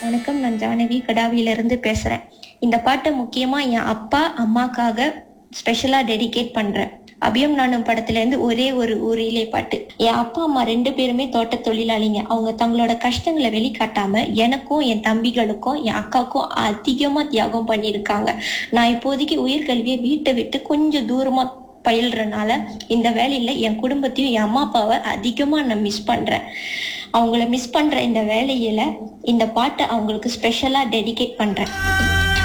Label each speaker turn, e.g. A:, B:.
A: வணக்கம் நான் ஜானகி கடாவியிலிருந்து பேசுறேன் இந்த பாட்டை முக்கியமா என் அப்பா அம்மாக்காக ஸ்பெஷலா டெடிகேட் பண்றேன் அபியம் நானும் படத்துல இருந்து ஒரே ஒரு ஊரிலே பாட்டு என் அப்பா அம்மா ரெண்டு பேருமே தோட்ட தொழிலாளிங்க அவங்க தங்களோட கஷ்டங்களை வெளிக்காட்டாம எனக்கும் என் தம்பிகளுக்கும் என் அக்காவுக்கும் அதிகமா தியாகம் பண்ணியிருக்காங்க நான் இப்போதைக்கு உயர்கல்வியை வீட்டை விட்டு கொஞ்சம் தூரமா பயில்றனால இந்த வேலையில என் குடும்பத்தையும் என் அம்மா அப்பாவை அதிகமா நான் மிஸ் பண்றேன் அவங்கள மிஸ் பண்ற இந்த வேலையில இந்த பாட்டை அவங்களுக்கு ஸ்பெஷலா டெடிகேட் பண்றேன்